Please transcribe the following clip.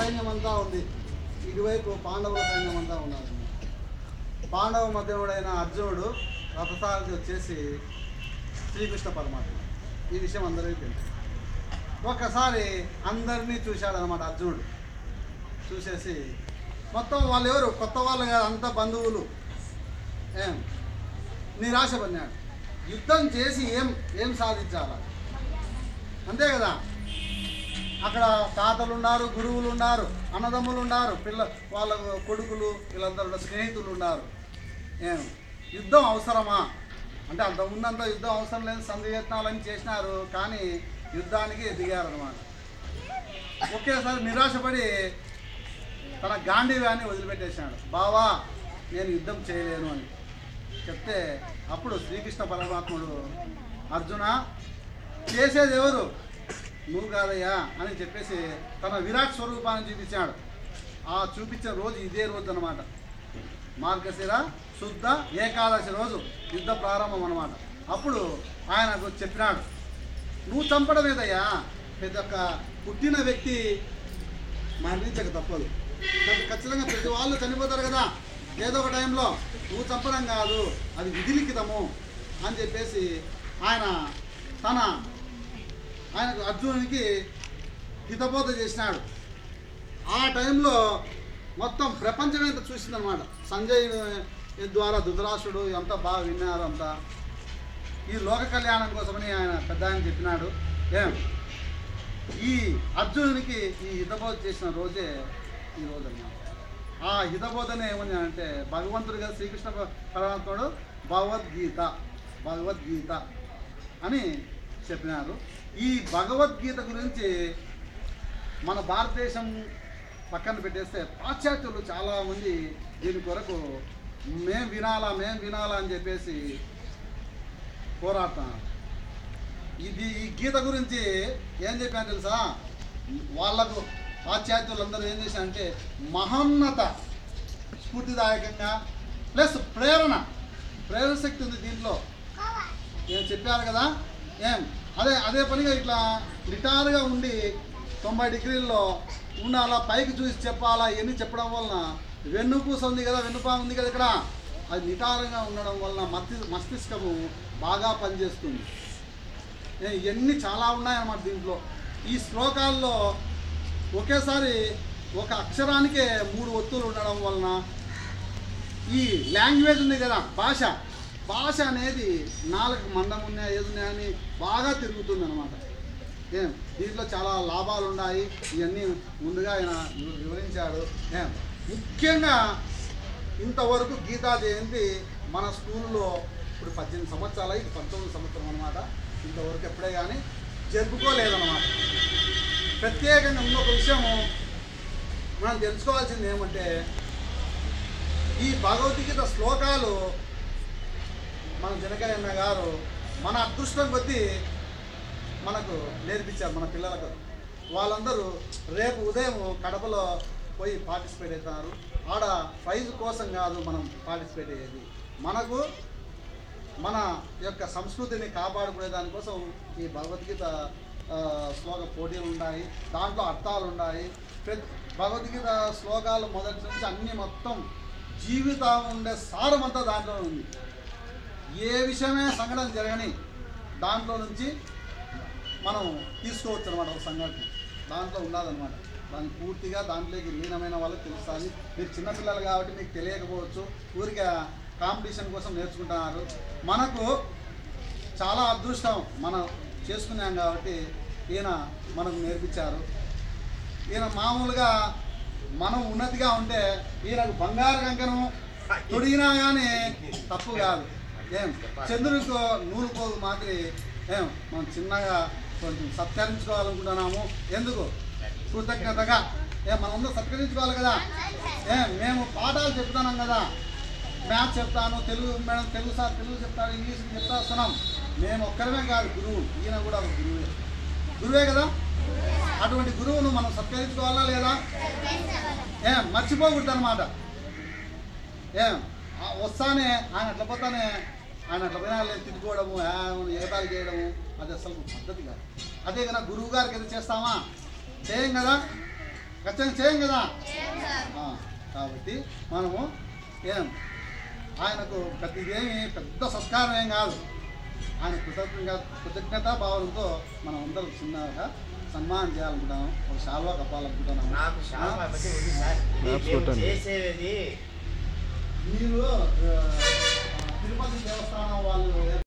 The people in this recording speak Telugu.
సైన్యం అంతా ఉంది ఇటువైపు పాండవుల సైన్యం అంతా ఉన్నారు పాండవ మధ్యముడైన అర్జునుడు రథసారథి వచ్చేసి శ్రీకృష్ణ పరమాత్మ ఈ విషయం అందరికీ తెలుసు ఒక్కసారి అందరినీ చూశాడనమాట అర్జునుడు చూసేసి మొత్తం వాళ్ళు ఎవరు కొత్త వాళ్ళు కాదు అంత బంధువులు ఏం నిరాశ పడినాడు యుద్ధం చేసి ఏం ఏం సాధించాల అంతే కదా అక్కడ తాతలు ఉన్నారు గురువులు ఉన్నారు అన్నదమ్ములు ఉన్నారు పిల్ల వాళ్ళ కొడుకులు వీళ్ళందరూ కూడా స్నేహితులు ఉన్నారు ఏం యుద్ధం అవసరమా అంటే అంత ఉన్నంత యుద్ధం అవసరం లేదు సంధియత్నాలని చేసినారు కానీ యుద్ధానికి దిగారనమాట ఒకేసారి నిరాశపడి తన గాంధీవ్యాన్ని వదిలిపెట్టేశాడు బావా నేను యుద్ధం చేయలేను అని చెప్తే అప్పుడు శ్రీకృష్ణ పరమాత్ముడు అర్జున చేసేది ఎవరు నువ్వు కాదయ్యా అని చెప్పేసి తన విరాట్ స్వరూపాన్ని చూపించాడు ఆ చూపించిన రోజు ఇదే రోజు అనమాట మార్గశిర శుద్ధ ఏకాదశి రోజు యుద్ధ ప్రారంభం అనమాట అప్పుడు ఆయనకు చెప్పినాడు నువ్వు చంపడమేదయ్యా ప్రతి ఒక్క పుట్టిన వ్యక్తి మరణించక తప్పదు ఖ- ఖచ్చితంగా ప్రతి వాళ్ళు చనిపోతారు కదా ఏదో ఒక టైంలో నువ్వు చంపడం కాదు అది విధిలిఖితము అని చెప్పేసి ఆయన తన ఆయనకు అర్జునునికి హితబోధ చేసినాడు ఆ టైంలో మొత్తం ప్రపంచం ఎంత చూసిందనమాట సంజయ్ ద్వారా ధృతరాష్ట్రుడు ఎంత బాగా విన్నారు అంతా ఈ లోక కళ్యాణం కోసమని ఆయన పెద్ద ఆయన చెప్పినాడు ఏం ఈ అర్జునునికి ఈ హితబోధ చేసిన రోజే ఈ రోజు అన్నమాట ఆ హితబోధనే ఏమని అంటే భగవంతుడు కదా శ్రీకృష్ణ ప- పరమాత్ముడు భగవద్గీత భగవద్గీత అని చెప్పినారు ఈ భగవద్గీత గురించి మన భారతదేశం పక్కన పెట్టేస్తే పాశ్చాత్యులు చాలామంది దీని కొరకు మేం వినాలా మేం వినాలా అని చెప్పేసి పోరాడుతున్నారు ఇది ఈ గీత గురించి ఏం చెప్పాను తెలుసా వాళ్ళకు పాశ్చాత్యులందరూ ఏం చేశారంటే మహోన్నత స్ఫూర్తిదాయకంగా ప్లస్ ప్రేరణ ప్రేరణ శక్తి ఉంది దీంట్లో ఏం చెప్పారు కదా ఏం అదే అదే పనిగా ఇట్లా రిటార్గా ఉండి తొంభై డిగ్రీల్లో ఉండాలా పైకి చూసి చెప్పాలా ఇవన్నీ చెప్పడం వలన వెన్నుపూస ఉంది కదా వెన్నుపా ఉంది కదా ఇక్కడ అది నిటారుగా ఉండడం వలన మస్తి మస్తిష్కము బాగా పనిచేస్తుంది ఏ, ఇవన్నీ చాలా ఉన్నాయన్నమాట దీంట్లో ఈ శ్లోకాల్లో ఒకేసారి ఒక అక్షరానికే మూడు ఒత్తులు ఉండడం వలన ఈ లాంగ్వేజ్ ఉంది కదా భాష భాష అనేది నాలుగు మందం ఉన్నాయా ఏది ఉన్నాయా అని బాగా తిరుగుతుంది అనమాట ఏం దీంట్లో చాలా లాభాలు ఉన్నాయి ఇవన్నీ ముందుగా ఆయన వివ- వివరించాడు ఏం ముఖ్యంగా ఇంతవరకు గీతా జయంతి మన స్కూల్లో ఇప్పుడు పద్దెనిమిది సంవత్సరాలు ఇది పంతొమ్మిది సంవత్సరం అనమాట ఇంతవరకు ఎప్పుడే కానీ జరుపుకోలేదన్నమాట ప్రత్యేకంగా ఇంకొక విషయము మనం తెలుసుకోవాల్సింది ఏమంటే ఈ భగవద్గీత శ్లోకాలు మన జనకయ్యన్న గారు మన అదృష్టం కొద్దీ మనకు నేర్పించారు మన పిల్లలకు వాళ్ళందరూ రేపు ఉదయం కడపలో పోయి పార్టిసిపేట్ అవుతున్నారు ఆడ ప్రైజ్ కోసం కాదు మనం పార్టిసిపేట్ అయ్యేది మనకు మన యొక్క సంస్కృతిని కాపాడుకునే దానికోసం ఈ భగవద్గీత ఆ, శ్లోక పోటీలు ఉన్నాయి దాంట్లో అర్థాలు ఉన్నాయి ప్రతి భగవద్గీత శ్లోకాలు మొదటి నుంచి అన్ని మొత్తం జీవితం ఉండే సారం అంతా దాంట్లో ఉంది ఏ విషయమే సంఘటన జరగని దాంట్లో నుంచి మనం తీసుకోవచ్చు అనమాట ఒక సంఘటన దాంట్లో ఉండాలన్నమాట దాన్ని పూర్తిగా దాంట్లోకి లీనమైన వాళ్ళకి తెలుస్తుంది మీరు చిన్నపిల్లలు కాబట్టి మీకు తెలియకపోవచ్చు ఊరికే కాంపిటీషన్ కోసం నేర్చుకుంటున్నారు మనకు చాలా అదృష్టం మనం చేసుకున్నాం కాబట్టి ఈయన మనకు నేర్పించారు ఈయన మామూలుగా మనం ఉన్నతిగా ఉంటే ఈయనకు బంగారు కంకణం తొడిగినా కానీ తప్పు కాదు ఏం చంద్రుడికి నూలు పోగు మాదిరి ఏం మనం చిన్నగా కొంచెం సత్కరించుకోవాలనుకుంటున్నాము ఎందుకు కృతజ్ఞతగా ఏం మనందరూ సత్కరించుకోవాలి కదా ఏం మేము పాఠాలు చెప్తున్నాం కదా మ్యాథ్స్ చెప్తాను తెలుగు మేడం తెలుగు సార్ తెలుగు చెప్తాను ఇంగ్లీష్ చెప్తా వస్తున్నాం మేము ఒక్కరమే కాదు గురువు ఈయన కూడా ఒక గురువే గురువే కదా అటువంటి గురువును మనం సత్కరించుకోవాలా లేదా ఏం మర్చిపోకూడదు అనమాట ఏం ఆ వస్తానే ఆయన అట్లా పోతానే ఆయన అట్లా పోయినా లేదు తిట్టుకోవడము ఆ, ఎగతాళి చేయడము అది అసలు పద్ధతి కాదు అదే కదా గురువు గారికి ఏదో చేస్తామా చేయం కదా ఖచ్చితంగా చేయం కదా ఆ, కాబట్టి మనము ఏం ఆయనకు పెద్ద ఇదేమి పెద్ద సత్కారం ఏం కాదు ఆయన కృతజ్ఞత కృతజ్ఞతా భావంతో మనం అందరం చిన్నగా సన్మానం చేయాలనుకుంటాం ఒక శాల్వా కప్పాలనుకుంటున్నాము నాకు చాలా మధ్య ఉంది సార్ మ్యాప్స్ మేము కొట్టండి. చేసేది మీరు ఆ, తిరుపతి దేవస్థానం వాళ్ళు